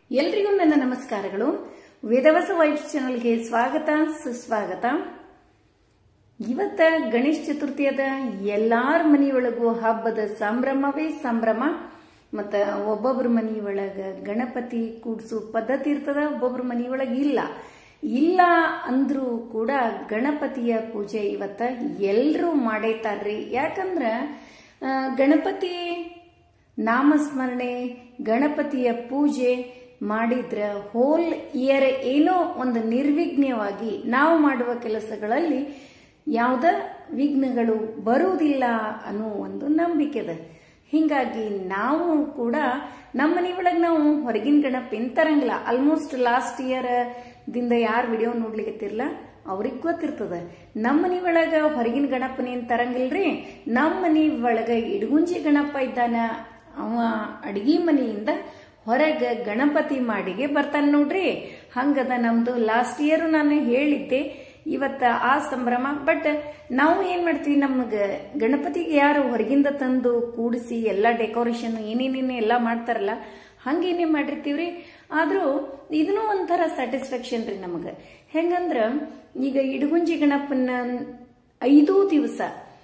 ಎಲ್ರಿಗೂ ನನ್ನ ನಮಸ್ಕಾರಗಳು ವೇದವಸ ವೈಬ್ಸ್ ಚಾನಲ್ಗೆ ಸ್ವಾಗತ ಸುಸ್ವಾಗತ ಇವತ್ತ ಗಣೇಶ ಚತುರ್ಥಿಯದ ಎಲ್ಲಾರ ಮನೆಯೊಳಗೂ ಹಬ್ಬದ ಸಂಭ್ರಮವೇ ಸಂಭ್ರಮ ಮತ್ತ ಒಬ್ಬೊಬ್ರ ಮನೆಯೊಳಗ ಗಣಪತಿ ಕೂಡ್ಸು ಪದ್ಧತಿ ಇರ್ತದ ಒಬ್ಬೊಬ್ರ ಮನೆಯೊಳಗ ಇಲ್ಲ ಇಲ್ಲ ಅಂದ್ರೂ ಕೂಡ ಗಣಪತಿಯ ಪೂಜೆ ಇವತ್ತ ಎಲ್ರೂ ಮಾಡೇತಾರ್ರಿ ಯಾಕಂದ್ರ ಆ, ಗಣಪತಿ ನಾಮಸ್ಮರಣೆ ಗಣಪತಿಯ ಪೂಜೆ ಮಾಡಿದ್ರ ಹೋಲ್ ಇಯರ್ ಏನೋ ಒಂದು ನಿರ್ವಿಘ್ನವಾಗಿ ನಾವು ಮಾಡುವ ಕೆಲಸಗಳಲ್ಲಿ ಯಾವುದ ವಿಘ್ನಗಳು ಬರುವುದಿಲ್ಲ ಅನ್ನೋ ಒಂದು ನಂಬಿಕೆ ಅದ ಹಿಂಗಾಗಿ ನಾವು ಕೂಡ ನಮ್ಮ ಮನೆಯೊಳಗೆ ನಾವು ಹೊರಗಿನ ಗಣಪನ್ ತರಂಗಿಲ್ಲ ಆಲ್ಮೋಸ್ಟ್ ಲಾಸ್ಟ್ ಇಯರ್ ದಿಂದ ಯಾರು ವಿಡಿಯೋ ನೋಡ್ಲಿಕ್ಕತ್ತಿರಲ್ಲ ಅವ್ರಿಗೆ ಗೊತ್ತಿರ್ತದ ನಮ್ಮ ಮನಿ ಒಳಗ ಹೊರಗಿನ ಗಣಪನ ಏನ್ ತರಂಗಿಲ್ರಿ ನಮ್ಮ ಮನಿ ಒಳಗ ಇಡಗುಂಜಿ ಗಣಪ ಇದ್ದಾನ ಅವ ಅಡಿಗೆ ಮನೆಯಿಂದ ಹೊರಗ ಗಣಪತಿ ಮಾಡಿಗೆ ಬರ್ತಾನೆ ನೋಡ್ರಿ ಹಂಗದ ನಮ್ದು ಲಾಸ್ಟ್ ಇಯರ್ ನಾನು ಹೇಳಿದ್ದೆ ಇವತ್ತ ಆ ಸಂಭ್ರಮ ಬಟ್ ನಾವು ಏನ್ ಮಾಡ್ತೀವಿ ನಮ್ಗ ಗಣಪತಿಗೆ ಯಾರು ಹೊರಗಿಂದ ತಂದು ಕೂಡಿಸಿ ಎಲ್ಲಾ ಡೆಕೋರೇಷನ್ ಏನೇನೇನು ಎಲ್ಲಾ ಮಾಡ್ತಾರಲ್ಲ ಹಂಗೇನೇ ಮಾಡಿರ್ತೀವ್ರಿ ಆದ್ರೂ ಇದನ್ನೂ ಒಂಥರ ಸ್ಯಾಟಿಸ್ಫ್ಯಾಕ್ಷನ್ ರೀ ನಮಗ ಹೆಂಗಂದ್ರ ಈಗ ಇಡಗುಂಜಿ ಗಣಪನ ಐದೂ ದಿವಸ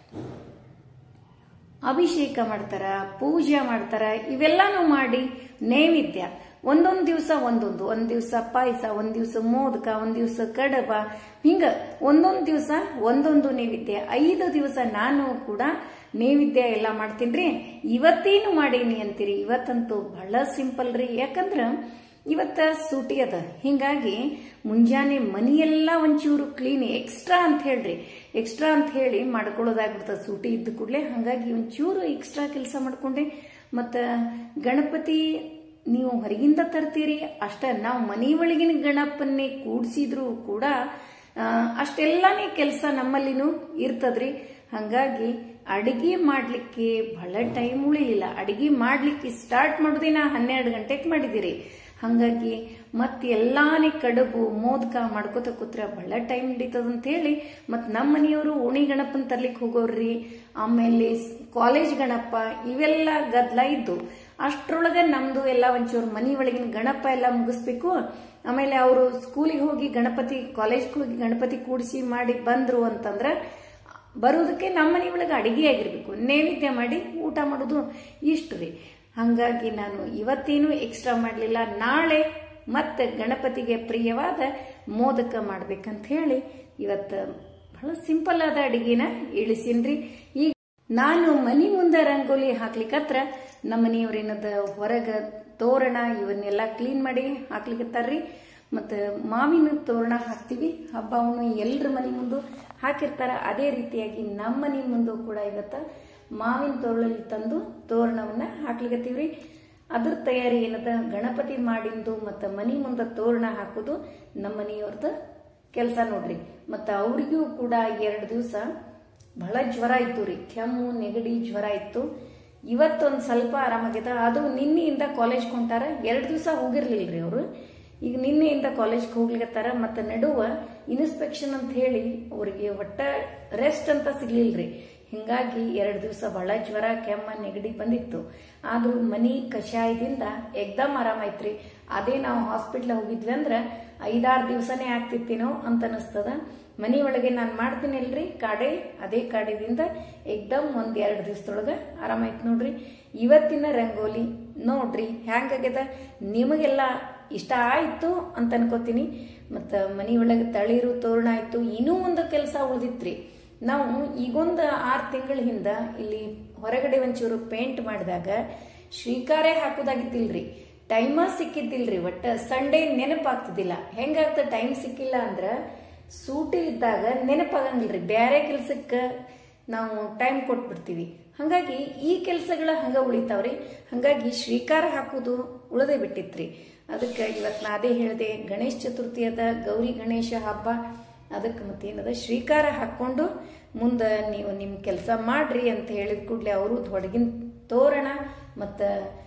ಅಭಿಷೇಕ ಮಾಡ್ತಾರ ಪೂಜೆ ಮಾಡ್ತಾರ ಇವೆಲ್ಲಾನು ಮಾಡಿ ನೈವೇದ್ಯ ಒಂದೊಂದ್ ದಿವಸ ಒಂದೊಂದು ಒಂದ್ ದಿವಸ ಪಾಯಸ ಒಂದ್ ದಿವಸ ಮೋದಕ ಒಂದ್ ದಿವಸ ಕಡಬ ಹಿಂಗ ಒಂದೊಂದ್ ದಿವಸ ಒಂದೊಂದು ನೈವೇದ್ಯ ಐದು ದಿವಸ ನಾನು ಕೂಡ ನೈವೇದ್ಯ ಎಲ್ಲ ಮಾಡ್ತೀನ್ರಿ ಇವತ್ತೇನು ಮಾಡೀನಿ ಅಂತೀರಿ ಇವತ್ತಂತೂ ಬಹಳ ಸಿಂಪಲ್ ರೀ ಯಾಕಂದ್ರ ಇವತ್ತ ಸೂಟಿ ಅದ ಹಿಂಗಾಗಿ ಮುಂಜಾನೆ ಮನಿಯೆಲ್ಲ ಒಂಚೂರು ಕ್ಲೀನ್ ಎಕ್ಸ್ಟ್ರಾ ಅಂತ ಹೇಳ್ರಿ ಎಕ್ಸ್ಟ್ರಾ ಅಂತ ಹೇಳಿ ಮಾಡ್ಕೊಳ್ಳೋದಾಗ್ಬಿಡ್ತದ ಸೂಟಿ ಇದ್ದ ಕೂಡಲೇ ಹಂಗಾಗಿ ಒಂಚೂರು ಎಕ್ಸ್ಟ್ರಾ ಕೆಲಸ ಮಾಡ್ಕೊಂಡೆ ಮತ್ತ ಗಣಪತಿ ನೀವು ಹೊರಗಿಂದ ತರ್ತೀರಿ ಅಷ್ಟ ನಾವು ಮನಿ ಒಳಗಿನ ಗಣಪನ್ನೇ ಕೂಡ್ಸಿದ್ರು ಕೂಡ ಆ, ಅಷ್ಟೆಲ್ಲಾನೇ ಕೆಲಸ ನಮ್ಮಲ್ಲಿನೂ ಇರ್ತದ್ರಿ ಹಂಗಾಗಿ ಅಡಿಗೆ ಮಾಡ್ಲಿಕ್ಕೆ ಬಹಳ ಟೈಮ್ ಉಳಿಲಿಲ್ಲ ಅಡಿಗೆ ಮಾಡ್ಲಿಕ್ಕೆ ಸ್ಟಾರ್ಟ್ ಮಾಡೋದೇ ನಾ ಹನ್ನೆರಡು ಗಂಟೆಗೆ ಮಾಡಿದಿರಿ ಹಂಗಾಗಿ ಮತ್ತೆ ಎಲ್ಲಾನೇ ಕಡುಬು ಮೋದಕ ಮಾಡ್ಕೋತ ಕೂತ್ರ ಬಹಳ ಟೈಮ್ ಹಿಡಿತದ ಅಂತ ಹೇಳಿ ಮತ್ ನಮ್ಮ ಮನೆಯವರು ಓಣಿ ಗಣಪನ್ ತರ್ಲಿಕ್ಕೆ ಹೋಗೋರ್ರಿ ಆಮೇಲೆ ಕಾಲೇಜ್ ಗಣಪ ಇವೆಲ್ಲ ಗದ್ಲ ಇದ್ದು ಅಷ್ಟ್ರೊಳಗ ನಮ್ದು ಎಲ್ಲ ಒಂಚೂರು ಮನಿ ಒಳಗಿನ ಗಣಪ ಎಲ್ಲ ಮುಗಿಸ್ಬೇಕು ಆಮೇಲೆ ಅವರು ಸ್ಕೂಲಿಗೆ ಹೋಗಿ ಗಣಪತಿ ಕಾಲೇಜ್ಗೆ ಹೋಗಿ ಗಣಪತಿ ಕೂಡಿಸಿ ಮಾಡಿ ಬಂದ್ರು ಅಂತಂದ್ರ ಬರೋದಕ್ಕೆ ನಮ್ಮ ಮನೆ ಒಳಗೆ ಅಡಿಗೆ ಆಗಿರ್ಬೇಕು ನೈವೇದ್ಯ ಮಾಡಿ ಊಟ ಮಾಡೋದು ಇಷ್ಟು ರೀ ಹಂಗಾಗಿ ನಾನು ಇವತ್ತೇನು ಎಕ್ಸ್ಟ್ರಾ ಮಾಡಲಿಲ್ಲ ನಾಳೆ ಮತ್ತೆ ಗಣಪತಿಗೆ ಪ್ರಿಯವಾದ ಮೋದಕ ಮಾಡ್ಬೇಕಂತ ಹೇಳಿ ಇವತ್ತು ಬಹಳ ಸಿಂಪಲ್ ಆದ ಅಡಿಗೆನ ಇಳಿಸಿನ್ರಿ ಈಗ ನಾನು ಮನಿ ಮುಂದೆ ರಂಗೋಲಿ ಹಾಕ್ಲಿಕ್ಕತ್ರ ನಮ್ಮ ಮನೆಯವ್ರೇನದ ಹೊರಗ ತೋರಣ ಇವನ್ನೆಲ್ಲ ಕ್ಲೀನ್ ಮಾಡಿ ಹಾಕ್ಲಿಕ್ಕತ್ತಾರ್ರಿ ಮತ್ತು ಮಾವಿನ ತೋರಣ ಹಾಕ್ತೀವಿ ಹಬ್ಬವನ್ನು ಎಲ್ರ ಮನೆ ಮುಂದೆ ಹಾಕಿರ್ತಾರ ಅದೇ ರೀತಿಯಾಗಿ ನಮ್ಮ ಮನೆ ಮುಂದೆ ಕೂಡ ಇವತ್ತ ಮಾವಿನ ತೋರಳಲ್ಲಿ ತಂದು ತೋರಣವನ್ನ ಹಾಕ್ಲಿಕತ್ತೀವ್ರಿ ಅದ್ರ ತಯಾರಿ ಏನದ ಗಣಪತಿ ಮಾಡಿಂದು ಮತ್ತು ಮನಿ ಮುಂದೆ ತೋರಣ ಹಾಕೋದು ನಮ್ಮ ಮನೆಯವ್ರದ್ದು ಕೆಲಸ ನೋಡ್ರಿ ಮತ್ತು ಅವ್ರಿಗೂ ಕೂಡ ಎರಡು ದಿವಸ ಬಹಳ ಜ್ವರ ಇತ್ತು ರೀ ಕೆಮ್ಮು ನೆಗಡಿ ಜ್ವರ ಇತ್ತು ಇವತ್ತೊಂದು ಸ್ವಲ್ಪ ಆರಾಮಾಗ್ಯದ ಅದು ನಿನ್ನೆಯಿಂದ ಕಾಲೇಜ್ ಕೊಂಟಾರ ಎರಡು ದಿವಸ ಹೋಗಿರ್ಲಿಲ್ರಿ ಅವರು ಈಗ ನಿನ್ನೆಯಿಂದ ಕಾಲೇಜ್ಗೆ ಹೋಗ್ಲಿಕತ್ತಾರ ಮತ್ತು ನಡುವ ಇನ್ಸ್ಪೆಕ್ಷನ್ ಅಂತ ಹೇಳಿ ಅವ್ರಿಗೆ ಒಟ್ಟ ರೆಸ್ಟ್ ಅಂತ ಸಿಗ್ಲಿಲ್ರಿ ಹಿಂಗಾಗಿ ಎರಡು ದಿವಸ ಬಹಳ ಜ್ವರ ಕೆಮ್ಮ ನೆಗಡಿ ಬಂದಿತ್ತು ಆದ್ರೂ ಮನಿ ಕಷಾಯದಿಂದ ಎಕ್ದಮ್ ಆರಾಮಾಯ್ತ್ರಿ ಅದೇ ನಾವು ಹಾಸ್ಪಿಟ್ಲ್ ಹೋಗಿದ್ವಿ ಅಂದ್ರ ಐದಾರು ದಿವಸನೇ ಆಗ್ತಿತ್ತೇನೋ ಅಂತ ಅನಿಸ್ತದ ಮನಿ ಒಳಗೆ ನಾನು ಮಾಡ್ತೀನಲ್ರಿ ಕಾಡೆ ಅದೇ ಕಾಡೆದಿಂದ ಎಕ್ದಮ್ ಒಂದ್ ಎರಡು ದಿವಸದೊಳಗ ಆರಾಮಾಯ್ತು ನೋಡ್ರಿ ಇವತ್ತಿನ ರಂಗೋಲಿ ನೋಡ್ರಿ ಹ್ಯಾಂಗಾಗ್ಯದ ನಿಮಗೆಲ್ಲ ಇಷ್ಟ ಆಯ್ತು ಅಂತ ಅನ್ಕೋತೀನಿ ಮತ್ತ ಮನಿ ಒಳಗೆ ತಳಿರು ತೋರಣ ಆಯ್ತು ಇನ್ನೂ ಒಂದು ಕೆಲಸ ಉಳಿದಿತ್ರಿ ನಾವು ಈಗೊಂದು ಆರು ತಿಂಗಳ ಹಿಂದ ಇಲ್ಲಿ ಹೊರಗಡೆ ಒಂಚೂರು ಪೇಂಟ್ ಮಾಡಿದಾಗ ಶ್ರೀಕಾರೇ ಹಾಕೋದಾಗಿದ್ದಿಲ್ರಿ ಟೈಮ ಸಿಕ್ಕಿದ್ದಿಲ್ರಿ ಒಟ್ಟ ಸಂಡೇ ನೆನಪಾಗ್ತಿದ್ದಿಲ್ಲ ಹೆಂಗಾಗ್ತದ ಟೈಮ್ ಸಿಕ್ಕಿಲ್ಲ ಅಂದ್ರ ಸೂಟಿ ಇದ್ದಾಗ ನೆನಪಾಗಂಗಿಲ್ರಿ ಬೇರೆ ಕೆಲ್ಸಕ್ಕೆ ನಾವು ಟೈಮ್ ಕೊಟ್ಬಿಡ್ತೀವಿ ಹಂಗಾಗಿ ಈ ಕೆಲಸಗಳ ಹಂಗ ಉಳಿತಾವ್ರಿ ಹಂಗಾಗಿ ಶ್ರೀಕಾರ ಹಾಕೋದು ಉಳದೇ ಬಿಟ್ಟಿತ್ರಿ ಅದಕ್ಕೆ ಇವತ್ತು ನಾ ಅದೇ ಹೇಳಿದೆ ಗಣೇಶ ಚತುರ್ಥಿ ಅದ ಗೌರಿ ಗಣೇಶ ಹಬ್ಬ ಅದಕ್ಕೆ ಮತ್ತೇನದ ಶ್ರೀಕಾರ ಹಾಕ್ಕೊಂಡು ಮುಂದೆ ನೀವು ನಿಮ್ಮ ಕೆಲಸ ಮಾಡ್ರಿ ಅಂತ ಹೇಳಿದ ಕೂಡಲೇ ಅವರು ಹೊಡಗಿನ ತೋರಣ ಮತ್ತು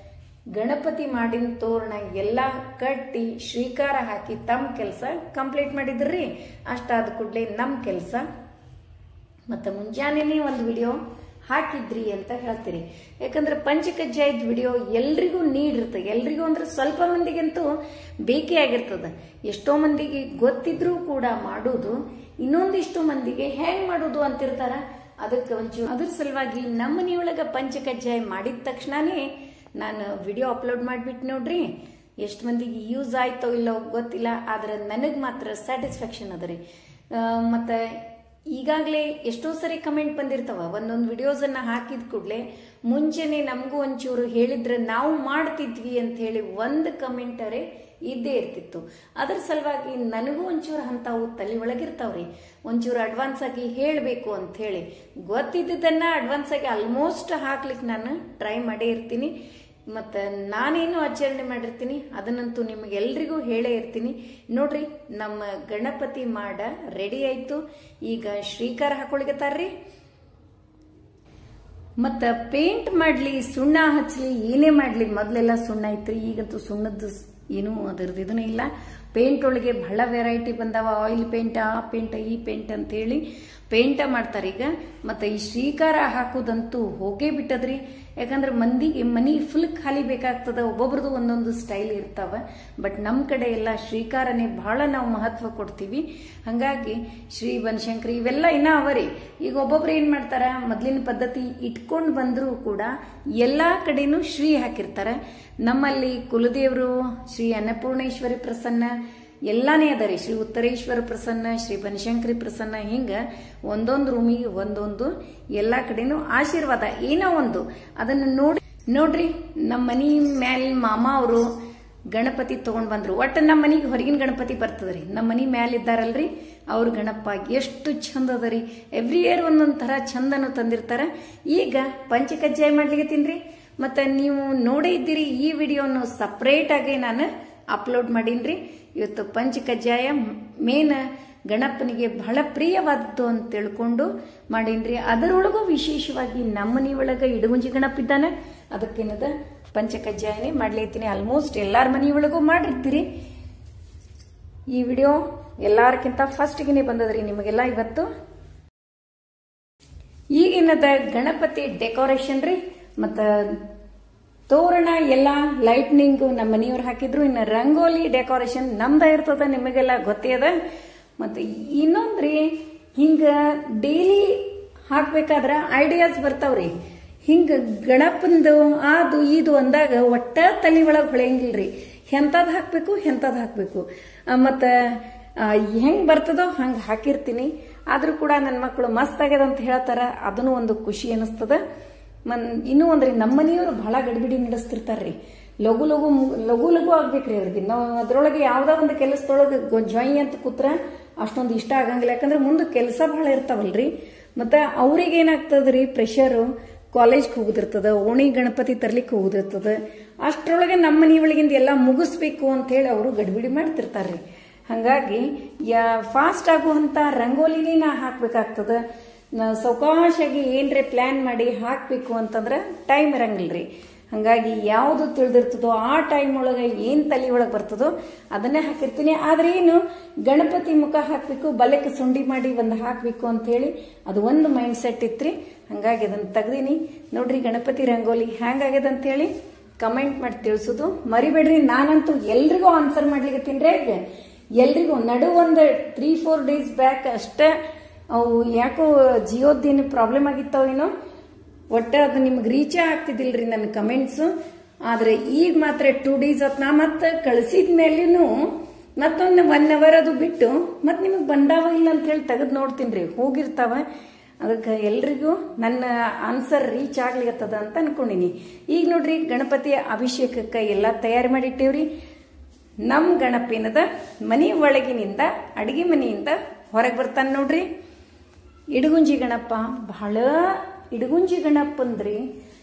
ಗಣಪತಿ ಮಾಡಿನ ತೋರಣ ಎಲ್ಲ ಕಟ್ಟಿ ಶ್ರೀಕಾರ ಹಾಕಿ ತಮ್ಮ ಕೆಲಸ ಕಂಪ್ಲೀಟ್ ಮಾಡಿದ್ರಿ ಅಷ್ಟಾದ ಕೂಡಲೇ ನಮ್ಮ ಕೆಲಸ ಮತ್ತು ಮುಂಜಾನೆನೇ ಒಂದು ವಿಡಿಯೋ ಹಾಕಿದ್ರಿ ಅಂತ ಹೇಳ್ತೀರಿ ಯಾಕಂದ್ರೆ ಪಂಚಕಜ್ಜಾಯದ ವಿಡಿಯೋ ಎಲ್ರಿಗೂ ನೀಡಿರುತ್ತೆ ಎಲ್ರಿಗೂ ಅಂದ್ರೆ ಸ್ವಲ್ಪ ಮಂದಿಗಂತೂ ಬೇಕೇ ಆಗಿರ್ತದ ಎಷ್ಟೋ ಮಂದಿಗೆ ಗೊತ್ತಿದ್ರೂ ಕೂಡ ಮಾಡೋದು ಇನ್ನೊಂದಿಷ್ಟು ಮಂದಿಗೆ ಹೆಂಗ್ ಮಾಡೋದು ಅಂತಿರ್ತಾರ ಅದಕ್ಕೆ ಒಂಚೂರು ಅದ್ರ ಸಲುವಾಗಿ ನಮ್ಮ ಮನೆಯೊಳಗ ಪಂಚಕಜ್ಜಾಯ ಮಾಡಿದ ತಕ್ಷಣನೇ ನಾನು ವಿಡಿಯೋ ಅಪ್ಲೋಡ್ ಮಾಡಿಬಿಟ್ಟು ನೋಡ್ರಿ ಎಷ್ಟು ಮಂದಿಗೆ ಯೂಸ್ ಆಯ್ತೋ ಇಲ್ಲೋ ಗೊತ್ತಿಲ್ಲ ಆದ್ರೆ ನನಗೆ ಮಾತ್ರ ಸ್ಯಾಟಿಸ್ಫ್ಯಾಕ್ಷನ್ ಅದ ರೀ ಮತ್ತು ಈಗಾಗಲೇ ಎಷ್ಟೋ ಸರಿ ಕಮೆಂಟ್ ಬಂದಿರ್ತಾವ ಒಂದೊಂದು ವಿಡಿಯೋಸನ್ನ ಹಾಕಿದ ಕೂಡಲೇ ಮುಂಚೆನೆ ನಮಗೂ ಒಂಚೂರು ಹೇಳಿದ್ರೆ ನಾವು ಮಾಡ್ತಿದ್ವಿ ಅಂತ ಹೇಳಿ ಒಂದು ಕಮೆಂಟರೇ ಇದ್ದೇ ಇರ್ತಿತ್ತು ಅದ್ರ ಸಲುವಾಗಿ ನನಗೂ ಒಂಚೂರು ಅಂತಾವು ತಲೆ ಒಳಗಿರ್ತಾವ್ರಿ ಒಂಚೂರು ಅಡ್ವಾನ್ಸ್ ಆಗಿ ಹೇಳಬೇಕು ಅಂತ ಹೇಳಿ ಗೊತ್ತಿದ್ದದನ್ನ ಅಡ್ವಾನ್ಸ್ ಆಗಿ ಆಲ್ಮೋಸ್ಟ್ ಹಾಕ್ಲಿಕ್ಕೆ ನಾನು ಟ್ರೈ ಮಾಡೇ ಇರ್ತೀನಿ ಮತ್ತು ನಾನೇನು ಆಚರಣೆ ಮಾಡಿರ್ತೀನಿ ಅದನ್ನಂತೂ ನಿಮಗೆಲ್ರಿಗೂ ಹೇಳೇ ಇರ್ತೀನಿ ನೋಡ್ರಿ ನಮ್ಮ ಗಣಪತಿ ಮಾಡ ರೆಡಿ ಆಯ್ತು ಈಗ ಶ್ರೀಕಾರ ಹಾಕೊಳಿಗತ್ತಾರ್ರಿ ಮತ್ತು ಪೇಂಟ್ ಮಾಡಲಿ ಸುಣ್ಣ ಹಚ್ಚಲಿ ಏನೇ ಮಾಡಲಿ ಮೊದಲೆಲ್ಲ ಸುಣ್ಣ ಐತ್ರಿ ಈಗಂತೂ ಸುಣ್ಣದ್ದು ಏನೂ ಅದರದ್ದು ಇದನ್ನ ಇಲ್ಲ ಪೇಂಟ್ ಒಳಗೆ ಬಹಳ ವೆರೈಟಿ ಬಂದಾವ ಆಯಿಲ್ ಪೇಂಟ್ ಆ ಪೇಂಟ್ ಈ ಪೇಂಟ್ ಅಂತೇಳಿ ಪೇಂಟ ಮಾಡ್ತಾರೆ ಈಗ ಮತ್ತು ಈ ಶ್ರೀಕಾರ ಹಾಕೋದಂತೂ ಹೋಗೇ ಬಿಟ್ಟದ್ರಿ ಯಾಕಂದ್ರೆ ಮಂದಿಗೆ ಮನಿ ಫುಲ್ ಖಾಲಿ ಬೇಕಾಗ್ತದ ಒಬ್ಬೊಬ್ರದ್ದು ಒಂದೊಂದು ಸ್ಟೈಲ್ ಇರ್ತಾವ ಬಟ್ ನಮ್ಮ ಕಡೆ ಎಲ್ಲ ಶ್ರೀಕಾರನೇ ಬಹಳ ನಾವು ಮಹತ್ವ ಕೊಡ್ತೀವಿ ಹಾಗಾಗಿ ಶ್ರೀ ಬನಶಂಕರಿ ಇವೆಲ್ಲ ಇನ್ನ ಅವರಿ ಈಗ ಒಬ್ಬೊಬ್ರು ಏನ್ ಮಾಡ್ತಾರ ಮೊದ್ಲಿನ ಪದ್ಧತಿ ಇಟ್ಕೊಂಡು ಬಂದರೂ ಕೂಡ ಎಲ್ಲಾ ಕಡೆನೂ ಶ್ರೀ ಹಾಕಿರ್ತಾರೆ ನಮ್ಮಲ್ಲಿ ಕುಲದೇವರು ಶ್ರೀ ಅನ್ನಪೂರ್ಣೇಶ್ವರಿ ಪ್ರಸನ್ನ ಎಲ್ಲಾನೇ ಅದ ರೀ ಶ್ರೀ ಉತ್ತರೇಶ್ವರ ಪ್ರಸನ್ನ ಶ್ರೀ ಬನಶಂಕರಿ ಪ್ರಸನ್ನ ಹಿಂಗ ಒಂದೊಂದು ರೂಮಿಗೆ ಒಂದೊಂದು ಎಲ್ಲಾ ಕಡೆನೂ ಆಶೀರ್ವಾದ ಏನೋ ಒಂದು ಅದನ್ನ ನೋಡಿ ನೋಡ್ರಿ ನಮ್ಮ ಮನಿ ಮ್ಯಾಲ ಮಾಮ ಅವರು ಗಣಪತಿ ತಗೊಂಡ್ ಬಂದ್ರು ಒಟ್ಟು ನಮ್ಮ ಮನಿಗೆ ಹೊರಗಿನ ಗಣಪತಿ ಬರ್ತದ್ರಿ ನಮ್ಮ ಮನಿ ಮ್ಯಾಲ ಇದ್ದಾರಲ್ರಿ ಅವ್ರ ಗಣಪ ಎಷ್ಟು ಚಂದ ಅದ ರೀ ಎವ್ರಿ ಇಯರ್ ಒಂದೊಂದ್ ತರ ಚಂದನು ತಂದಿರ್ತಾರ ಈಗ ಪಂಚಕಜ್ಜಾಯ ಮಾಡ್ಲಿಕ್ಕೆ ತಿನ್ರಿ ಮತ್ತೆ ನೀವು ನೋಡೇ ಇದ್ದೀರಿ ಈ ವಿಡಿಯೋನು ಸಪ್ರೇಟ್ ಆಗಿ ನಾನು ಅಪ್ಲೋಡ್ ಮಾಡೀನ್ರಿ ಇವತ್ತು ಪಂಚಕಜ್ಜಾಯ ಮೇನ್ ಗಣಪನಿಗೆ ಬಹಳ ಪ್ರಿಯವಾದದ್ದು ಅಂತ ತಿಳ್ಕೊಂಡು ಮಾಡೀನ್ರಿ ಅದರೊಳಗೂ ವಿಶೇಷವಾಗಿ ನಮ್ಮ ಮನೆಯೊಳಗ ಇಡಗುಂಜಿ ಗಣಪ ಇದ್ದಾನೆ ಅದಕ್ಕೇನದ ಪಂಚಕಜ್ಜಾಯನೇ ಮಾಡ್ಲಿತ್ತೀನಿ ಆಲ್ಮೋಸ್ಟ್ ಎಲ್ಲಾರ ಮನೆಯೊಳಗೂ ಮಾಡಿರ್ತೀರಿ ಈ ವಿಡಿಯೋ ಎಲ್ಲಾರ್ಕಿಂತ ಫಸ್ಟ್ಗೆ ಬಂದದ್ರಿ ನಿಮಗೆಲ್ಲ ಇವತ್ತು ಈಗಿನದ ಗಣಪತಿ ಡೆಕೋರೇಷನ್ ರೀ ಮತ್ತ ತೋರಣ ಎಲ್ಲ ಲೈಟ್ನಿಂಗ್ ನಮ್ಮ ಮನೆಯವ್ರು ಹಾಕಿದ್ರು ಇನ್ನು ರಂಗೋಲಿ ಡೆಕೋರೇಷನ್ ನಮ್ದ ಇರ್ತದ ನಿಮಗೆಲ್ಲ ಗೊತ್ತೇ ಅದ ಮತ್ತೆ ಇನ್ನೊಂದ್ರಿ ಹಿಂಗ ಡೈಲಿ ಹಾಕ್ಬೇಕಾದ್ರ ಐಡಿಯಾಸ್ ಬರ್ತಾವ್ರಿ ಹಿಂಗ ಗಣಪಂದು ಅದು ಇದು ಅಂದಾಗ ಒಟ್ಟ ತಲೆ ಒಳಗೆ ಹೊಳೆಯಂಗಿಲ್ರಿ ಎಂಥದ್ ಹಾಕ್ಬೇಕು ಎಂಥದ್ ಹಾಕ್ಬೇಕು ಆ, ಮತ್ತ ಆ, ಹೆಂಗ್ ಬರ್ತದೋ ಹಂಗ ಹಾಕಿರ್ತೀನಿ ಆದ್ರೂ ಕೂಡ ನನ್ನ ಮಕ್ಕಳು ಮಸ್ತ್ ಆಗ್ಯದ ಅಂತ ಹೇಳ್ತಾರ ಅದನ್ನು ಒಂದು ಖುಷಿ ಅನಿಸ್ತದ ಮನ್ ಇನ್ನೂ ಒಂದ್ರಿ ನಮ್ಮ ಮನೆಯವರು ಬಹಳ ಗಡಿಬಿಡಿ ನಡೆಸ್ತಿರ್ತಾರ್ರಿ ಲಘು ಲಘು ಮು- ಲಘು ಲಘು ಆಗ್ಬೇಕ್ರಿ ಅವ್ರಿಗೆ ನಾವು ಅದ್ರೊಳಗೆ ಯಾವ್ದೋ ಒಂದು ಕೆಲಸದೊಳಗೆ ಜೊಯ್ ಅಂತ ಕೂತ್ರ ಅಷ್ಟೊಂದು ಇಷ್ಟ ಆಗಂಗಿಲ್ಲ ಯಾಕಂದ್ರೆ ಮುಂದೆ ಕೆಲಸ ಬಹಳ ಇರ್ತಾವಲ್ರಿ ಮತ್ತೆ ಅವ್ರಿಗೆ ಏನಾಗ್ತದ್ರಿ ಪ್ರೆಷರು ಕಾಲೇಜ್ಗೆ ಹೋಗುದಿರ್ತದ ಓಣಿ ಗಣಪತಿ ತರ್ಲಿಕ್ಕೆ ಹೋಗುದಿರ್ತದ ಅಷ್ಟ್ರೊಳಗೆ ನಮ್ಮ ಮನೆಯೊಳಗಿಂದ ಎಲ್ಲ ಮುಗಿಸ್ಬೇಕು ಅಂತ ಹೇಳಿ ಅವರು ಗಡಿಬಿಡಿ ಮಾಡ್ತಿರ್ತಾರ್ರಿ ಹಂಗಾಗಿ ಯಾ ಫಾಸ್ಟ್ ಆಗುವಂತ ರಂಗೋಲಿನೇ ನಾ ಹಾಕ್ಬೇಕಾಗ್ತದ ನಾ ಸಾವಕಾಶಾಗಿ ಏನ್ರೆ ಪ್ಲಾನ್ ಮಾಡಿ ಹಾಕ್ಬೇಕು ಅಂತಂದ್ರೆ ಟೈಮ್ ಇರಂಗಿಲ್ರಿ ಹಂಗಾಗಿ ಯಾವುದು ತಿಳಿದಿರ್ತದೋ ಆ ಟೈಮ್ ಒಳಗೆ ಏನ್ ತಲೆ ಒಳಗೆ ಬರ್ತದೋ ಅದನ್ನೇ ಹಾಕಿರ್ತೀನಿ ಆದ್ರೆ ಏನು ಗಣಪತಿ ಮುಖ ಹಾಕ್ಬೇಕು ಬಲಕ್ಕೆ ಸುಂಡಿ ಮಾಡಿ ಒಂದು ಹಾಕ್ಬೇಕು ಅಂತ ಹೇಳಿ ಅದು ಒಂದು ಮೈಂಡ್ ಸೆಟ್ ಇತ್ರಿ ಹಂಗಾಗಿ ಅದನ್ನ ತೆಗ್ದೀನಿ ನೋಡ್ರಿ ಗಣಪತಿ ರಂಗೋಲಿ ಹ್ಯಾಂಗಾಗ್ಯದ ಅಂತ ಹೇಳಿ ಕಮೆಂಟ್ ಮಾಡಿ ತಿಳಿಸೋದು ಮರಿಬೇಡ್ರಿ ನಾನಂತೂ ಎಲ್ರಿಗೂ ಆನ್ಸರ್ ಮಾಡ್ಲಿಕ್ಕೆ ಈಗ ಎಲ್ರಿಗೂ ನಡು ಒಂದು ತ್ರೀ ಫೋರ್ ಡೇಸ್ ಬ್ಯಾಕ್ ಅಷ್ಟೇ ಅವು ಯಾಕೋ ಜಿಯೋದ್ದೇನು ಪ್ರಾಬ್ಲಮ್ ಆಗಿತ್ತಾವ ಏನೋ ಒಟ್ಟ ಅದು ನಿಮ್ಗೆ ರೀಚೇ ಆಗ್ತಿದ್ದಿಲ್ರಿ ನನ್ನ ಕಮೆಂಟ್ಸ್ ಆದ್ರೆ ಈಗ ಮಾತ್ರ ಟೂ ಡೇಸ್ ಹೊತ್ ನಾ ಮತ್ತೆ ಕಳಿಸಿದ ಮೇಲೇನು ಮತ್ತೊಂದು ಒನ್ ಅವರ್ ಅದು ಬಿಟ್ಟು ಮತ್ತೆ ನಿಮಗೆ ಬಂದಾವ ಇಲ್ಲ ಅಂತ ಹೇಳಿ ತೆಗೆದು ನೋಡ್ತೀನಿ ರೀ ಹೋಗಿರ್ತಾವ ಅದಕ್ಕೆ ಎಲ್ರಿಗೂ ನನ್ನ ಆನ್ಸರ್ ರೀಚ್ ಆಗ್ಲಿಕತ್ತದ ಅಂತ ಅನ್ಕೊಂಡಿನಿ ಈಗ ನೋಡ್ರಿ ಗಣಪತಿಯ ಅಭಿಷೇಕಕ್ಕೆ ಎಲ್ಲ ತಯಾರಿ ಮಾಡಿಟ್ಟೇವ್ರಿ ನಮ್ ಗಣಪಿನದ ಮನಿ ಒಳಗಿನಿಂದ ಅಡಿಗೆ ಮನೆಯಿಂದ ಹೊರಗೆ ಬರ್ತಾನೆ ನೋಡ್ರಿ ಇಡಗುಂಜಿ ಗಣಪ ಬಹಳ ಇಡಗುಂಜಿ ಗಣಪ ಅಂದ್ರಿ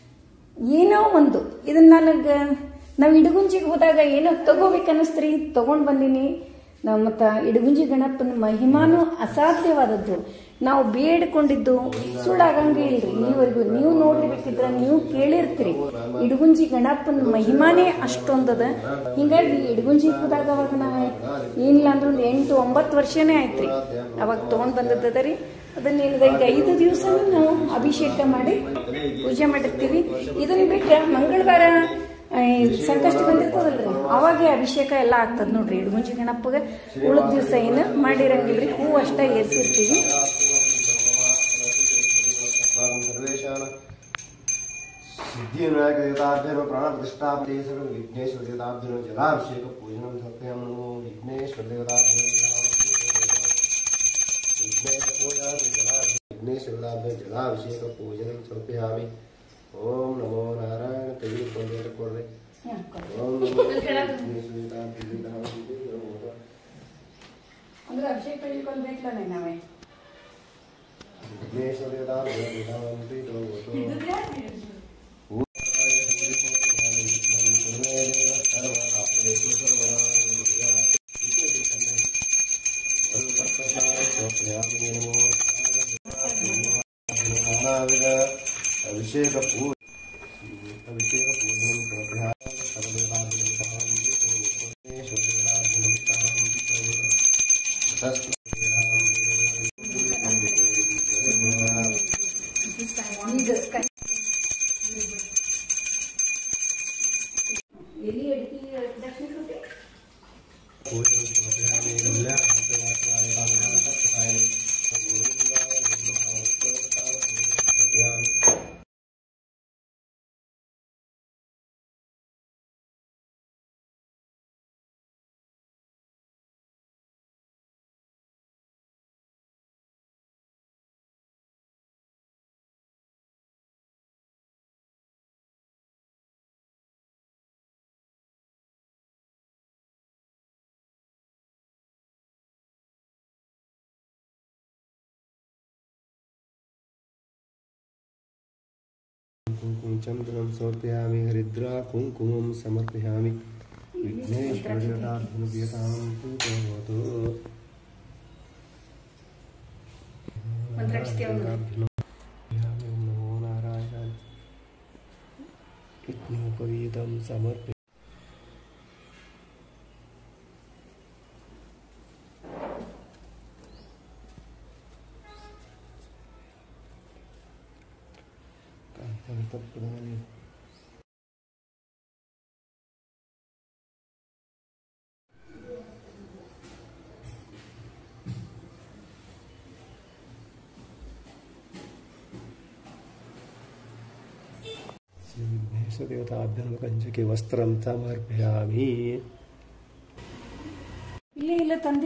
ಏನೋ ಒಂದು ಇದನ್ನ ನನಗೆ ನಾವು ಇಡಗುಂಜಿಗೆ ಹೋದಾಗ ಏನೋ ತಗೋಬೇಕು ಅನ್ನಿಸ್ತ್ರಿ ತಗೊಂಡ್ ಬಂದೀನಿ ನಾವು ಮತ್ತ ಇಡಗುಂಜಿ ಗಣಪನ ಮಹಿಮಾನು ಅಸಾಧ್ಯವಾದದ್ದು ನಾವು ಬೇಡ್ಕೊಂಡಿದ್ದು ಸುಳ್ಳಾಗಂಗೆ ಇಲ್ರಿ ಇಲ್ಲಿವರೆಗೂ ನೀವು ನೋಡಿರ್ಬೇಕಿದ್ರ ನೀವು ಕೇಳಿರ್ತೀರಿ ಇಡಗುಂಜಿ ಗಣಪನ ಮಹಿಮಾನೇ ಅಷ್ಟೊಂದದ ಹಿಂಗಾಗಿ ಇಡಗುಂಜಿ ಹೋದಾಗ ಅವಾಗ ನಾವು ಏನಿಲ್ಲ ಅಂದ್ರೆ ಒಂದು ಎಂಟು ಒಂಬತ್ತು ವರ್ಷನೇ ಆಯ್ತ್ರಿ ಅವಾಗ ತಗೊಂಡ್ ಬಂದದ್ದದ ರೀ ಅದನ್ನೇನಿದೆ ಈಗ ಐದು ದಿವಸ ನಾವು ಅಭಿಷೇಕ ಮಾಡಿ ಪೂಜೆ ಮಾಡಿರ್ತೀವಿ ಇದನ್ನ ಬಿಟ್ಟರೆ ಮಂಗಳವಾರ ಆ, ಈ ಸಂಕಷ್ಟ ಬಂದಿರ್ತದಲ್ರಿ ಅವಾಗೆ ಅಭಿಷೇಕ ಎಲ್ಲ ಆಗ್ತದ ನೋಡ್ರಿ ಇಡಗುಂಜಿ ಗಣಪಗೆ ಉಳಿದ ದಿವಸ ಏನು ಮಾಡಿರಂಗಿಲ್ರಿ ಹೂ ಅಷ್ಟ ಏರ್ಸಿರ್ತೀವಿ सर्वेषां सिद्धिविनायकदेवताभ्यः प्राणप्रतिष्ठापते सकल विघ्नेश्वरदेवताभ्यो जलाभिषेक पूजनं सत्यं नमो विघ्नेश्वरदेवताभ्यो विघ्नेश्वरदाभ्यो जलाभिषेक पूजनं समर्पयामि ॐ नमो नारायण तेजी ಕೊಂಡೆ ಕೊಡ್ರಿ ಓಂ ನಮೋ ವಿಘ್ನೇಶ್ವರದೇವತಾಭ್ಯೋ ನಮೋ ಅಂದ್ರೆ ಅಭಿಷೇಕ ಇಟ್ಕೊಂಡ್ಬೇಕಲ್ಲ ನಾವೇ ಅಭಿಷೇಕ ಪೂ ಅಭಿಷೇಕ ಪೂಜನ ಎಲ್ಲಿ ಅಡಿಕೆ ದಕ್ಷಿಣ ಕೊಟ್ಟಿ चन्द्रं समर्पयामि हरिद्रा कुङ्कुमं समर्पयामि विघ्नेश्वरदेवताभ्युपीतां पूजयतु ಮಂತ್ರಾಕ್ಷತೆ ಅವ್ನು. नमो नारायण विघ्नोपवीतं समर्पय कान्तप्रधानि श्रीविघ्नेश्वरदेवताभ्यनुकञ्चके वस्त्रं समर्पयामि ಇಲ್ಲ ಇಲ್ಲ ತಂದೆ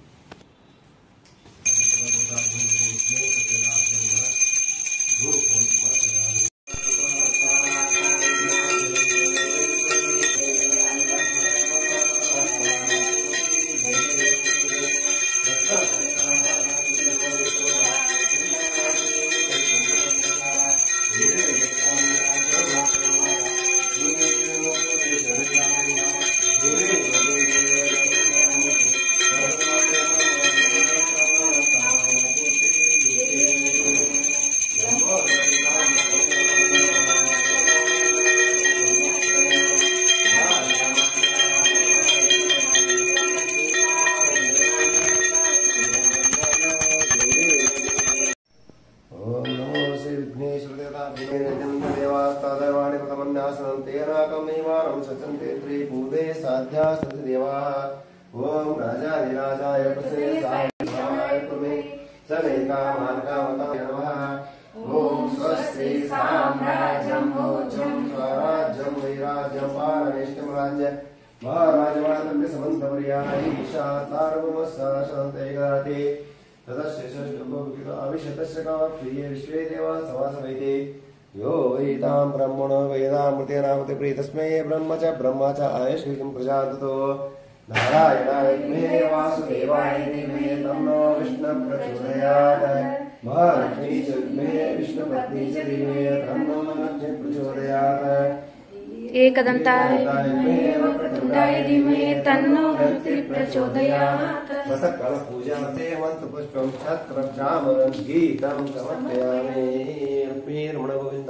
ॐ नमो श्री विघ्नेश्वरदेवताभ्येवास्तादवाणि प्रथमन्यासनं तेनाकमेवारं सचन्ते त्रिभूते साध्या सतिदेवाः ॐ राजाधिराजाय प्रसन्ने साय कुर्मे समे कामान् कामकाय नमः ॐ स्वस्ति साम्राज्यं भोजं स्वराज्यं वैराज्यं पारमेष्टं राज्य महाराजवादं समन्तवर्याः ईशा सार्वमस्साशन्ते गाते ततश्चेषविशतस्य काप्रिये विश्वे देवा समासवैते यो वेदां ब्रह्मणो वेदामृतेनामृते तस्मै ब्रह्म च ब्रह्म च आयुष्कृतं प्रजाततो नारायणाय मे वासुदेवाय धीमहि तन्नो विष्णुप्रचोदयात् महालक्ष्मी च मे विष्णुपत्नी च धीमहि तन्नो लक्ष्मी प्रचोदयात् ಏಕದಂತಾಯ ವಕ್ರತುಂಡಾಯ ಧೀಮಹಿ ತನ್ನೋ ಬೃಹತಿ ಪ್ರಚೋದಯಾತ್ सकल पूजा ते मंत्र पुष्पम छत्र चामरं गीतं समर्पयामि लक्ष्मी रमण गोविन्द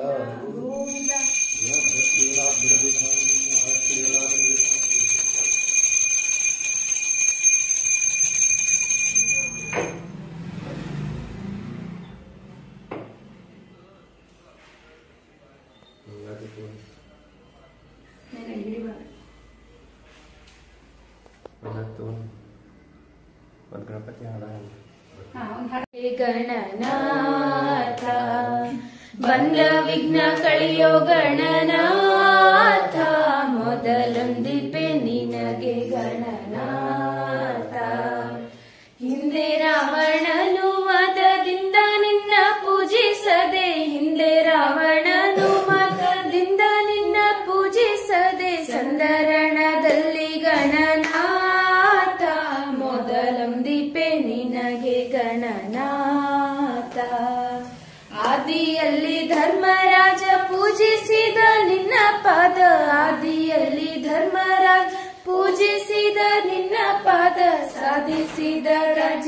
ಒಂದತ್ತು ಒಂದು ಗಣಪತಿ ಹಾಡ ಹೇ ಗಣನಾಥ ಬಂದ ವಿಘ್ನ ಕಳಿಯೋ ಗಣನಾಥ ಮೊದಲೊಂದಿಪೆ ನಿನಗೆ ಗಣನಾಥ ಹಿಂದೆ ರಾವಣನು ಮದದಿಂದ ನಿನ್ನ ಪೂಜಿಸದೆ ಹಿಂದೆ ರಾವಣನು ಮದದಿಂದ ನಿನ್ನ ಪೂಜಿಸದೆ ಸಂದರಣದಲ್ಲಿ ಗಣನಾಥ ಮೊದಲೊಂದಿಪೆ ನಿನಗೆ ಗಣನಾಥ ಆದಿಯಲ್ಲಿ ಧರ್ಮರಾಜ ಪೂಜಿಸಿದ ನಿನ್ನ ಪಾದ ಆದಿಯಲ್ಲಿ ಧರ್ಮರಾಜ ಪೂಜಿಸಿದ ನಿನ್ನ ಪಾದ ಸಾಧಿಸಿದ ರಾಜ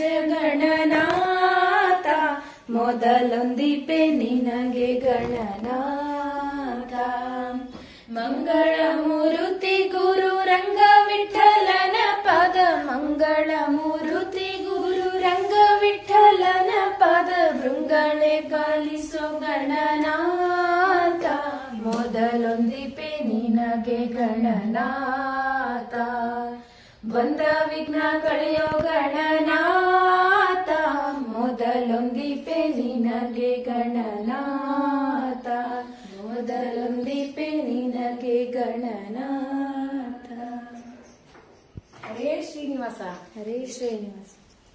ಗಣನಾಥ ಮೊದಲೊಂದಿಪೆ ನಿನಗೆ ಗಣನಾಥ ಮಂಗಳ ಮೂರುತಿ ಗುರು ರಂಗ ವಿಠಲನ ಪದ ಮಂಗಳ ಮೂರುತಿ ಗುರು ರಂಗ ವಿಠಲನ ಪದ ಭೃಂಗಳೆ ಕಾಲಿಸೋ ಗಣನಾಥ ಮೊದಲೊಂದಿಪೆ ನಿನಗೆ ಗಣನಾಥ ಬಂದ ವಿಘ್ನ ಕಳೆಯೋ ಗಣನಾಥ ಮೊದಲೊಂದಿಪೆ ನಿನಗೆ ಗಣನಾಥ ಮೊದಲೊಂದಿಪೆ ನಿನಗೆ ಗಣನಾಥ ಹರೇ ಶ್ರೀನಿವಾಸ ಹರೇ ಶ್ರೀನಿವಾಸ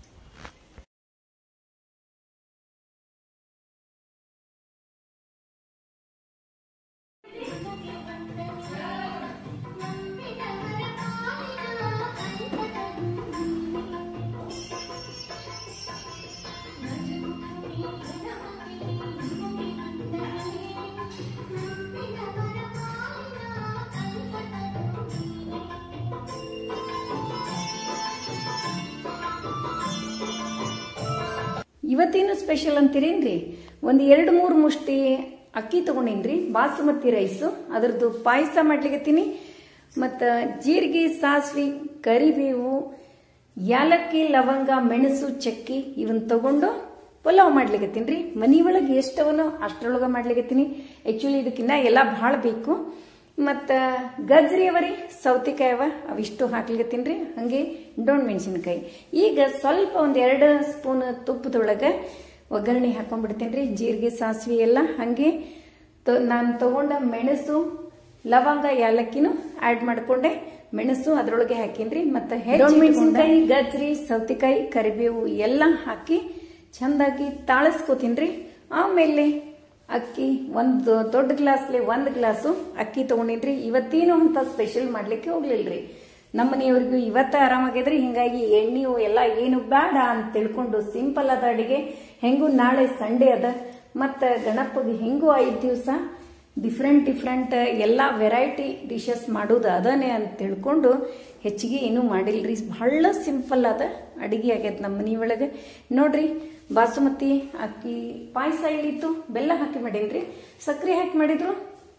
ಇವತ್ತೇನು ಸ್ಪೆಷಲ್ ಅಂತೀರೇನ್ರಿ ಒಂದು ಎರಡು ಮೂರು ಮುಷ್ಟಿ ಅಕ್ಕಿ ತಗೊಂಡೇನ್ರಿ ಬಾಸುಮತಿ ರೈಸು ಅದ್ರದ್ದು ಪಾಯಸ ಮಾಡ್ಲಿಕತ್ತೀನಿ ಮತ್ತು ಜೀರಿಗೆ ಸಾಸಿವೆ ಕರಿಬೇವು ಯಾಲಕ್ಕಿ ಲವಂಗ ಮೆಣಸು ಚಕ್ಕಿ ಇವನ್ ತಗೊಂಡು ಪಲಾವ್ ಮಾಡ್ಲಿಕತ್ತೀನಿ ರೀ ಮನಿ ಒಳಗೆ ಎಷ್ಟವನೋ ಅಷ್ಟರೊಳಗೆ ಮಾಡ್ಲಿಕತ್ತೀನಿ ಆ್ಯಕ್ಚುಲಿ ಇದಕ್ಕಿನ್ನ ಎಲ್ಲ ಭಾಳ ಬೇಕು ಮತ್ತು ಗಜ್ರಿ ಅವರಿ ಸೌತೆಕಾಯಿ ಅವ ಅವಿಷ್ಟು ಹಾಕ್ಲಿಕತ್ತೀನಿ ರೀ ಹಾಗೆ ಡೋಣ್ ಮೆಣಸಿನ್ಕಾಯಿ ಈಗ ಸ್ವಲ್ಪ ಒಂದು ಎರಡು ಸ್ಪೂನ್ ತುಪ್ಪದೊಳಗೆ ಒಗ್ಗರಣೆ ಹಾಕೊಂಡ್ಬಿಡ್ತೀನಿ ರೀ ಜೀರಿಗೆ ಸಾಸಿವೆ ಎಲ್ಲ ಹಾಗೆ ನಾನು ತಗೊಂಡ ಮೆಣಸು ಲವಂಗ ಯಾಲಕ್ಕಿನೂ ಆ್ಯಡ್ ಮಾಡ್ಕೊಂಡೆ ಮೆಣಸು ಅದರೊಳಗೆ ಹಾಕೀನ್ರಿ ಮತ್ತು ಮೆಣಸಿನ್ಕಾಯಿ ಗಜ್ರಿ ಸೌತೆಕಾಯಿ ಕರಿಬೇವು ಎಲ್ಲ ಹಾಕಿ ಚಂದಾಗಿ ತಾಳಿಸ್ಕೋತೀನಿ ಆಮೇಲೆ ಅಕ್ಕಿ ಒಂದು ದೊಡ್ಡ ಗ್ಲಾಸ್ಲಿ ಒಂದು ಗ್ಲಾಸು ಅಕ್ಕಿ ತಗೊಂಡಿನ್ರಿ ಇವತ್ತೇನು ಅಂತ ಸ್ಪೆಷಲ್ ಮಾಡ್ಲಿಕ್ಕೆ ಹೋಗ್ಲಿಲ್ರಿ ನಮ್ಮ ಮನೆಯವ್ರಿಗೂ ಇವತ್ತ ಆರಾಮಾಗಿದ್ರಿ ಹಿಂಗಾಗಿ ಎಣ್ಣೆಯು ಎಲ್ಲ ಏನು ಬೇಡ ಅಂತ ತಿಳ್ಕೊಂಡು ಸಿಂಪಲ್ ಅದ ಅಡಿಗೆ ಹೆಂಗೂ ನಾಳೆ ಸಂಡೇ ಅದ ಮತ್ತು ಗಣಪಗೆ ಹೆಂಗೂ ಐದು ದಿವಸ ಡಿಫ್ರೆಂಟ್ ಡಿಫ್ರೆಂಟ್ ಎಲ್ಲ ವೆರೈಟಿ ಡಿಶಸ್ ಮಾಡೋದು ಅದನ್ನೇ ಅಂತ ತಿಳ್ಕೊಂಡು ಹೆಚ್ಚಿಗೆ ಏನೂ ಮಾಡಿಲ್ರಿ ಬಹಳ ಸಿಂಪಲ್ ಅದ ಅಡಿಗೆ ಆಗೈತೆ ನಮ್ಮ ಮನೆ ಒಳಗೆ ನೋಡ್ರಿ ಬಾಸುಮತಿ ಅಕ್ಕಿ ಪಾಯಸ ಇಲ್ಲಿತ್ತು ಬೆಲ್ಲ ಹಾಕಿ ಮಾಡೀನ್ರಿ ಸಕ್ಕರೆ ಹಾಕಿ ಮಾಡಿದ್ರು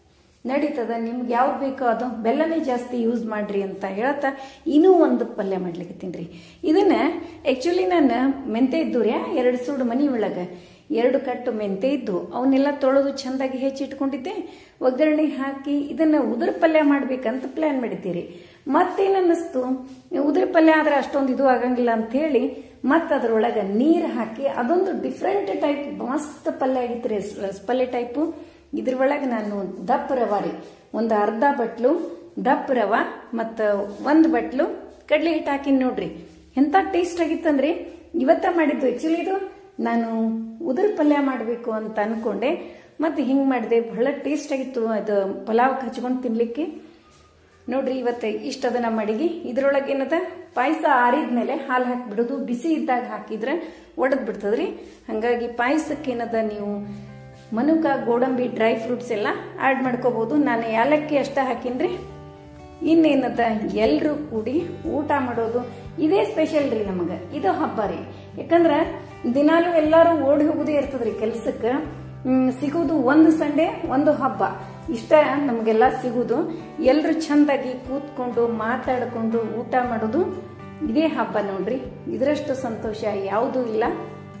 ನಡೀತದ ನಿಮ್ಗೆ ಯಾವ್ದು ಬೇಕೋ ಅದು ಬೆಲ್ಲನೇ ಜಾಸ್ತಿ ಯೂಸ್ ಮಾಡ್ರಿ ಅಂತ ಹೇಳ್ತಾ ಇನ್ನೂ ಒಂದು ಪಲ್ಯ ಮಾಡ್ಲಿಕ್ಕತ್ತೀನಿ ರೀ ಇದನ್ನ ಆ್ಯಕ್ಚುಲಿ ನಾನು ಮೆಂತೆ ಇದ್ದು ರೀ ಎರಡು ಸೂಡು ಮನೆ ಒಳಗೆ ಎರಡು ಕಟ್ಟು ಮೆಂತೆ ಇದ್ದು ಅವನ್ನೆಲ್ಲ ತೊಳೆದು ಚೆಂದಾಗಿ ಹೆಚ್ಚಿಟ್ಕೊಂಡಿದ್ದೆ ಒಗ್ಗರಣೆ ಹಾಕಿ ಇದನ್ನ ಉದುರು ಪಲ್ಯ ಮಾಡ್ಬೇಕಂತ ಪ್ಲಾನ್ ಮಾಡಿದ್ದೀರಿ ಮತ್ತೇನು ಅನ್ನಿಸ್ತು ಉದುರು ಪಲ್ಯ ಆದ್ರೆ ಅಷ್ಟೊಂದು ಇದು ಆಗಂಗಿಲ್ಲ ಅಂತ ಹೇಳಿ ಮತ್ತೆ ಅದ್ರೊಳಗೆ ನೀರು ಹಾಕಿ ಅದೊಂದು ಡಿಫ್ರೆಂಟ್ ಟೈಪ್ ಮಸ್ತ್ ಪಲ್ಯ ಆಗಿತ್ತು ರೀ ಪಲ್ಯ ಟೈಪು ಇದ್ರ ಒಳಗೆ ನಾನು ದಪ್ಪ ರವ ರೀ ಒಂದು ಅರ್ಧ ಬಟ್ಲು ದಪ್ಪ ರವ ಮತ್ತು ಒಂದು ಬಟ್ಲು ಕಡಲೆ ಹಿಟ್ಟು ಹಾಕಿನಿ ನೋಡ್ರಿ ಎಂಥ ಟೇಸ್ಟ್ ಆಗಿತ್ತಂದ್ರೆ ಇವತ್ತ ಮಾಡಿದ್ದು ಆ್ಯಕ್ಚುಲಿ ಇದು ನಾನು ಉದುರು ಪಲ್ಯ ಮಾಡಬೇಕು ಅಂತ ಅನ್ಕೊಂಡೆ ಮತ್ತು ಹಿಂಗೆ ಮಾಡಿದೆ ಬಹಳ ಟೇಸ್ಟ್ ಆಗಿತ್ತು ಅದು ಪಲಾವ್ ಹಚ್ಕೊಂಡು ತಿನ್ಲಿಕ್ಕೆ ನೋಡ್ರಿ ಇವತ್ತು ಇಷ್ಟ ಅದ ನಮ್ಮ ಅಡಿಗೆ ಇದ್ರೊಳಗೆ ಏನದ ಪಾಯಸ ಆರಿದ್ಮೇಲೆ ಹಾಲು ಹಾಕಿಬಿಡೋದು ಬಿಸಿ ಇದ್ದಾಗ ಹಾಕಿದ್ರೆ ಒಡೆದ್ ಬಿಡ್ತದ್ರಿ ಹಾಗಾಗಿ ಪಾಯಸಕ್ಕೆ ಏನದ ನೀವು ಮನುಕ ಗೋಡಂಬಿ ಡ್ರೈ ಫ್ರೂಟ್ಸ್ ಎಲ್ಲ ಆ್ಯಡ್ ಮಾಡ್ಕೋಬಹುದು ನಾನು ಯಾಲಕ್ಕಿ ಅಷ್ಟ ಹಾಕಿನ್ರಿ ಇನ್ನೇನದ ಎಲ್ಲರೂ ಕೂಡಿ ಊಟ ಮಾಡೋದು ಇದೇ ಸ್ಪೆಷಲ್ ರೀ ನಮಗೆ ಇದು ಹಬ್ಬ ರೀ ಯಾಕಂದ್ರೆ ದಿನಾಲು ಎಲ್ಲರೂ ಓಡಿ ಹೋಗೋದೇ ಇರ್ತದ್ರಿ ಕೆಲ್ಸಕ್ಕೆ ಸಿಗೋದು ಒಂದು ಸಂಡೆ ಒಂದು ಹಬ್ಬ ಇಷ್ಟ ನಮಗೆಲ್ಲ ಸಿಗೋದು ಎಲ್ಲರೂ ಚಂದಾಗಿ ಕೂತ್ಕೊಂಡು ಮಾತಾಡ್ಕೊಂಡು ಊಟ ಮಾಡೋದು ಇದೇ ಹಬ್ಬ ನೋಡ್ರಿ ಇದರಷ್ಟು ಸಂತೋಷ ಯಾವುದೂ ಇಲ್ಲ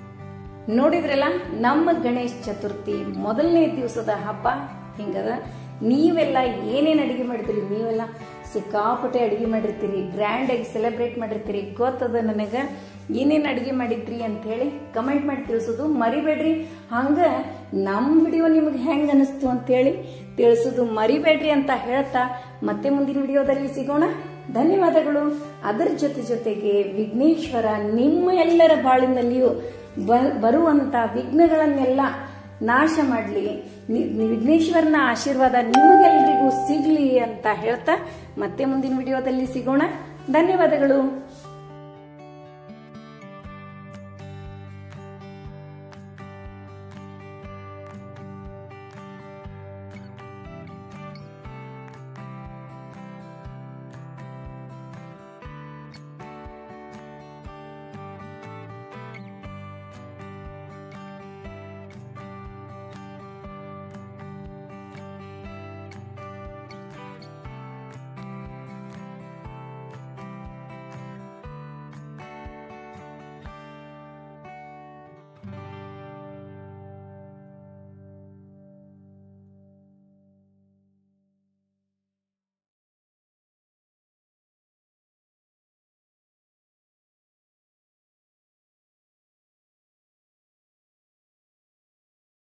ನೋಡಿದ್ರಲ್ಲ ನಮ್ಮ ಗಣೇಶ್ ಚತುರ್ಥಿ ಮೊದಲನೇ ದಿವಸದ ಹಬ್ಬ ಹಿಂಗದ ನೀವೆಲ್ಲ ಏನೇನು ಅಡಿಗೆ ಮಾಡ್ತೀರಿ ನೀವೆಲ್ಲ ಸಿಕ್ಕಾಪಟ್ಟೆ ಅಡಿಗೆ ಮಾಡಿರ್ತೀರಿ ಗ್ರ್ಯಾಂಡ್ ಆಗಿ ಸೆಲೆಬ್ರೇಟ್ ಮಾಡಿರ್ತೀರಿ ಗೊತ್ತದ ನನಗೆ ಏನೇನು ಅಡಿಗೆ ಮಾಡಿದ್ರಿ ಅಂತ ಹೇಳಿ ಕಮೆಂಟ್ ಮಾಡಿ ತಿಳಿಸೋದು ಮರಿಬೇಡ್ರಿ ಹಂಗ ನಮ್ಮ ವಿಡಿಯೋ ನಿಮ್ಗೆ ಹೆಂಗ್ ಅನಿಸ್ತು ಅಂತೇಳಿ ತಿಳಿಸೋದು ಮರಿಬೇಡ್ರಿ ಅಂತ ಹೇಳ್ತಾ ಮತ್ತೆ ಮುಂದಿನ ವಿಡಿಯೋದಲ್ಲಿ ಸಿಗೋಣ ಧನ್ಯವಾದಗಳು ಅದರ ಜೊತೆ ಜೊತೆಗೆ ವಿಘ್ನೇಶ್ವರ ನಿಮ್ಮ ಎಲ್ಲರ ಬಾಳಿನಲ್ಲಿಯೂ ಬ- ಬರುವಂತ ವಿಘ್ನಗಳನ್ನೆಲ್ಲ ನಾಶ ಮಾಡಲಿ ವಿಘ್ನೇಶ್ವರನ ಆಶೀರ್ವಾದ ನಿಮಗೆಲ್ರಿಗೂ ಸಿಗ್ಲಿ ಅಂತ ಹೇಳ್ತಾ ಮತ್ತೆ ಮುಂದಿನ ವಿಡಿಯೋದಲ್ಲಿ ಸಿಗೋಣ ಧನ್ಯವಾದಗಳು